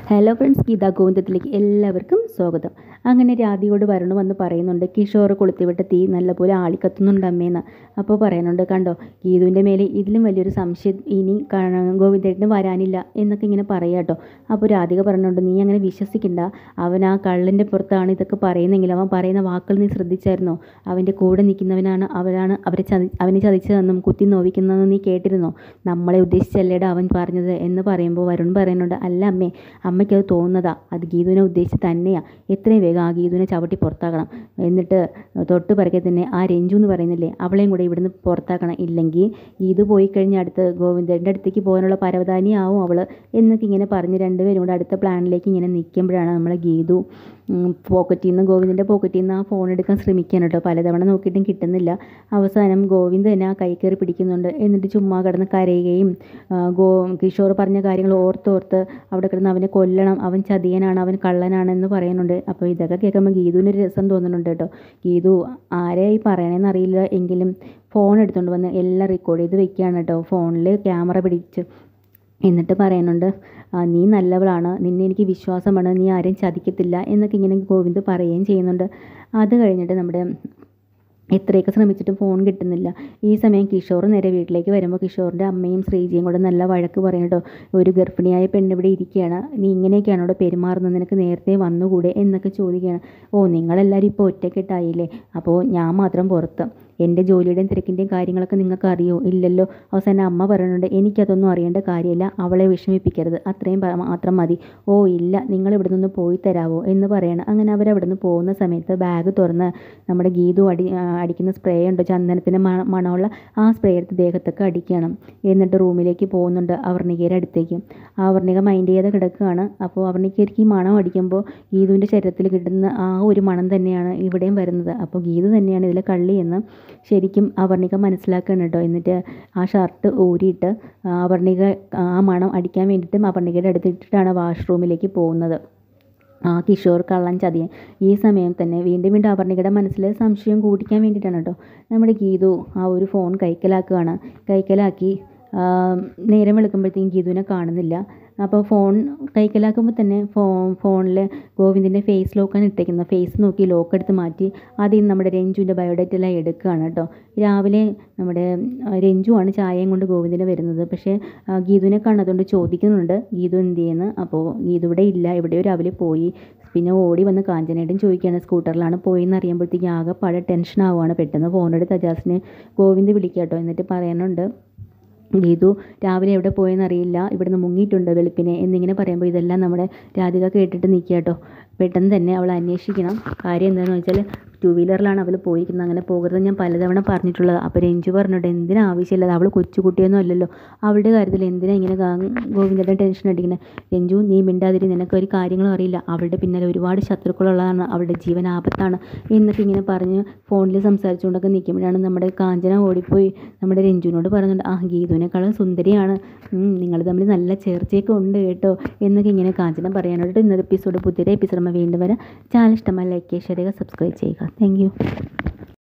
hello friends Gita ഗോവിന്ദത്തിലേക്ക് എല്ലാവർക്കും സ്വാഗതം അങ്ങനെ രാധിയോട് വരണം വന്ന് പറയുന്നുണ്ട് കിഷോർ കൊളുത്തിവിട്ട തീ നല്ലപോലെ ആളിക്കത്തുന്നുണ്ട് അമ്മേന്ന് അപ്പോൾ പറയുന്നുണ്ട് കണ്ടോ ഗീതുവിൻ്റെ മേലെ ഇതിലും വലിയൊരു സംശയം ഇനി ഗോവിന്ദേട്ടന് വരാനില്ല എന്നൊക്കെ ഇങ്ങനെ പറയാം കേട്ടോ അപ്പോൾ രാധിക പറയുന്നുണ്ട് നീ അങ്ങനെ വിശ്വസിക്കണ്ട അവൻ ആ കള്ളിൻ്റെ പുറത്താണ് ഇതൊക്കെ പറയുന്നെങ്കിൽ അവൻ പറയുന്ന വാക്കുകൾ നീ ശ്രദ്ധിച്ചായിരുന്നോ അവൻ്റെ കൂടെ നിൽക്കുന്നവനാണ് അവരാണ് അവരെ ചതി അവനെ ചതിച്ചതെന്നും കുത്തി നോവിക്കുന്നതെന്നും നീ കേട്ടിരുന്നോ നമ്മളെ ഉദ്ദേശിച്ചല്ലേടാ അവൻ പറഞ്ഞത് എന്ന് പറയുമ്പോൾ വരുൺ പറയുന്നുണ്ട് അല്ല അമ്മേ അമ്മയ്ക്കത് തോന്നുന്നതാ അത് ഗീതുവിനെ ഉദ്ദേശിച്ച് തന്നെയാണ് എത്രയും വേഗം ആ ഗീതുവിനെ ചവിട്ടി പുറത്താക്കണം എന്നിട്ട് തൊട്ട് പിറകെ തന്നെ ആ രഞ്ജു എന്ന് പറയുന്നില്ലേ അവളെയും കൂടെ ഇവിടുന്ന് പുറത്താക്കണം ഇല്ലെങ്കിൽ ഗീതു പോയി കഴിഞ്ഞാൽ അടുത്ത് ഗോവിന്ദൻ്റെ അടുത്തേക്ക് പോകാനുള്ള പരവതാനിയാവും അവൾ എന്നൊക്കെ ഇങ്ങനെ പറഞ്ഞ് രണ്ടുപേരും കൂടെ അടുത്ത പ്ലാനിലേക്ക് ഇങ്ങനെ നിൽക്കുമ്പോഴാണ് നമ്മളെ ഗീതു പോക്കറ്റിൽ നിന്ന് ഗോവിന്ദൻ്റെ പോക്കറ്റിൽ നിന്ന് ആ ഫോൺ എടുക്കാൻ ശ്രമിക്കുകയാണ് കേട്ടോ പലതവണ നോക്കിയിട്ടും കിട്ടുന്നില്ല അവസാനം ഗോവിന്ദ് തന്നെ ആ കൈ കയറി പിടിക്കുന്നുണ്ട് എന്നിട്ട് ചുമ്മാ കിടന്ന് കരയുകയും ഗോ കിഷോർ പറഞ്ഞ കാര്യങ്ങൾ ഓർത്തോർത്ത് അവിടെ കിടന്ന് അവനെ കൊല്ലണം അവൻ ചതിയനാണ് അവൻ കള്ളനാണ് എന്ന് പറയുന്നുണ്ട് അപ്പോൾ ഇതൊക്കെ കേൾക്കുമ്പോൾ ഗീതുവിന് ഒരു രസം തോന്നുന്നുണ്ട് കേട്ടോ ഗീതു ആരെയായി പറയണേന്ന് അറിയില്ല എങ്കിലും ഫോൺ എടുത്തുകൊണ്ട് വന്ന് എല്ലാം റെക്കോർഡ് ചെയ്ത് വെക്കുകയാണ് കേട്ടോ ഫോണിൽ ക്യാമറ പിടിച്ച് എന്നിട്ട് പറയുന്നുണ്ട് നീ നല്ലവളാണ് നിന്നെ എനിക്ക് വിശ്വാസമാണ് നീ ആരെയും ചതിക്കത്തില്ല എന്നൊക്കെ ഇങ്ങനെ ഗോവിന്ദ് പറയുകയും ചെയ്യുന്നുണ്ട് അത് കഴിഞ്ഞിട്ട് നമ്മുടെ എത്രയൊക്കെ ശ്രമിച്ചിട്ടും ഫോൺ കിട്ടുന്നില്ല ഈ സമയം കിഷോർ നേരെ വീട്ടിലേക്ക് വരുമ്പോൾ കിഷോറിൻ്റെ അമ്മയും ശ്രീജിയും കൂടെ നല്ല വഴക്ക് പറയട്ടോ ഒരു ഗർഭിണിയായ പെണ്ണിവിടെ ഇരിക്കുകയാണ് നീ ഇങ്ങനെയൊക്കെയാണ് അവിടെ പെരുമാറുന്നത് നിനക്ക് നേരത്തെ വന്നുകൂടെ എന്നൊക്കെ ചോദിക്കുകയാണ് ഓ നിങ്ങളെല്ലാവരും ഇപ്പോൾ ഒറ്റക്കെട്ടായില്ലേ അപ്പോൾ ഞാൻ മാത്രം പുറത്ത് എൻ്റെ ജോലിയുടെയും തിരക്കിൻ്റെയും കാര്യങ്ങളൊക്കെ നിങ്ങൾക്ക് അറിയോ ഇല്ലല്ലോ അവസാനം അമ്മ പറയുന്നുണ്ട് എനിക്കതൊന്നും അറിയേണ്ട കാര്യമില്ല അവളെ വിഷമിപ്പിക്കരുത് അത്രയും മാത്രം മതി ഓ ഇല്ല നിങ്ങൾ ഇവിടെ നിന്ന് പോയി തരാവോ എന്ന് പറയണം അങ്ങനെ അവരവിടെ നിന്ന് പോകുന്ന സമയത്ത് ബാഗ് തുറന്ന് നമ്മുടെ ഗീതു അടി അടിക്കുന്ന സ്പ്രേ ഉണ്ട് ചന്ദനത്തിൻ്റെ മണമുള്ള ആ സ്പ്രേ എടുത്ത് ദേഹത്തൊക്കെ അടിക്കണം എന്നിട്ട് റൂമിലേക്ക് പോകുന്നുണ്ട് അവർണികയുടെ അടുത്തേക്ക് അവർണിക മൈൻഡ് ചെയ്ത് കിടക്കുകയാണ് അപ്പോൾ അവർണികയ്ക്ക് ഈ മണം അടിക്കുമ്പോൾ ഗീതുവിൻ്റെ ശരീരത്തിൽ കിട്ടുന്ന ആ ഒരു മണം തന്നെയാണ് ഇവിടെയും വരുന്നത് അപ്പോൾ ഗീതു തന്നെയാണ് ഇതിലെ കള്ളി എന്ന് ശരിക്കും അവർണിക മനസ്സിലാക്കണം കേട്ടോ എന്നിട്ട് ആ ഷർട്ട് ഊരിയിട്ട് അവർണിക ആ മണം അടിക്കാൻ വേണ്ടിയിട്ടും അവർണികയുടെ അടുത്തിട്ടിട്ടാണ് വാഷ്റൂമിലേക്ക് പോകുന്നത് ആ കിഷോർ കള്ളൻ ചതിയൻ ഈ സമയം തന്നെ വീണ്ടും വീണ്ടും അപർണികയുടെ മനസ്സിൽ സംശയം കൂട്ടിക്കാൻ വേണ്ടിയിട്ടാണ് കേട്ടോ നമ്മുടെ ഗീതു ആ ഒരു ഫോൺ കൈക്കലാക്കുകയാണ് കൈക്കലാക്കി നേരം വെളുക്കുമ്പോഴത്തേക്കും ഗീതുവിനെ കാണുന്നില്ല അപ്പോൾ ഫോൺ കൈക്കലാക്കുമ്പോൾ തന്നെ ഫോ ഫോണിൽ ഗോവിന്ദിൻ്റെ ഫേസ് ലോക്കാണ് ഇട്ടേക്കുന്നത് ഫേസ് നോക്കി ലോക്ക് എടുത്ത് മാറ്റി അതിൽ നമ്മുടെ രഞ്ജുവിൻ്റെ ബയോഡേറ്റ എല്ലാം എടുക്കുകയാണ് കേട്ടോ രാവിലെ നമ്മുടെ രഞ്ജുവാണ് ചായയും കൊണ്ട് ഗോവിന്ദിന് വരുന്നത് പക്ഷേ ഗീതുവിനെ കാണാതുകൊണ്ട് ചോദിക്കുന്നുണ്ട് ഗീതു എന്ത് ചെയ്യുന്നു അപ്പോൾ ഗീതു ഇവിടെ ഇല്ല എവിടെയോ രാവിലെ പോയി പിന്നെ ഓടി വന്ന് കാഞ്ചനേട്ടും ചോദിക്കുകയാണ് സ്കൂട്ടറിലാണ് പോയെന്ന് അറിയുമ്പോഴത്തേക്ക് ആകെ പഴ ടെൻഷൻ ആവുകയാണ് പെട്ടെന്ന് ഫോണെടുത്ത് അജാസിനെ ഗോവിന്ദ് വിളിക്കുക കേട്ടോ എന്നിട്ട് പറയാനുണ്ട് ഗീതു രാവിലെ എവിടെ പോയെന്നറിയില്ല ഇവിടുന്ന് മുങ്ങിയിട്ടുണ്ട് വെളുപ്പിനെ എന്നിങ്ങനെ പറയുമ്പോൾ ഇതെല്ലാം നമ്മുടെ രാധിക കേട്ടിട്ട് നിൽക്കുക കേട്ടോ പെട്ടെന്ന് തന്നെ അവൾ അന്വേഷിക്കണം കാര്യം എന്താണെന്ന് വെച്ചാൽ ടു വീലറിലാണ് അവൾ പോയിരിക്കുന്നത് അങ്ങനെ പോകരുത് ഞാൻ പലതവണ പറഞ്ഞിട്ടുള്ളത് അപ്പോൾ രഞ്ജു പറഞ്ഞിട്ട് എന്തിനാ ആവശ്യമില്ലാതെ അവൾ കൊച്ചുകുട്ടിയൊന്നും അല്ലല്ലോ അവളുടെ കാര്യത്തിൽ എന്തിനാ ഇങ്ങനെ ഗോവിന്ദൻ്റെ ടെൻഷൻ അടിക്കുന്നത് രഞ്ജു നീ മിണ്ടാതിരി നിനക്ക് ഒരു കാര്യങ്ങളും അറിയില്ല അവളുടെ പിന്നാലെ ഒരുപാട് ശത്രുക്കളുള്ളതാണ് അവളുടെ ജീവൻ ആപത്താണ് എന്നൊക്കെ ഇങ്ങനെ പറഞ്ഞ് ഫോണിൽ സംസാരിച്ചുകൊണ്ടൊക്കെ നിൽക്കുമ്പോഴാണ് നമ്മുടെ കാഞ്ചന ഓടിപ്പോയി നമ്മുടെ രഞ്ജുവിനോട് പറയുന്നുണ്ട് ആ ഗീതുവിനേക്കാളും സുന്ദരിയാണ് നിങ്ങൾ തമ്മിൽ നല്ല ചേർച്ചയൊക്കെ ഉണ്ട് കേട്ടോ എന്നൊക്കെ ഇങ്ങനെ കാഞ്ചന പറയാനായിട്ട് ഇന്നത്തെ എപ്പിസോഡ് പുതിയൊരു എപ്പിസോഡ് വീണ്ടും വരെ ചാനൽ ഇഷ്ടമായി ലൈക്ക് ചെയ്യുക ഷെയർ ചെയ്യുക സബ്സ്ക്രൈബ് ചെയ്യുക താങ്ക്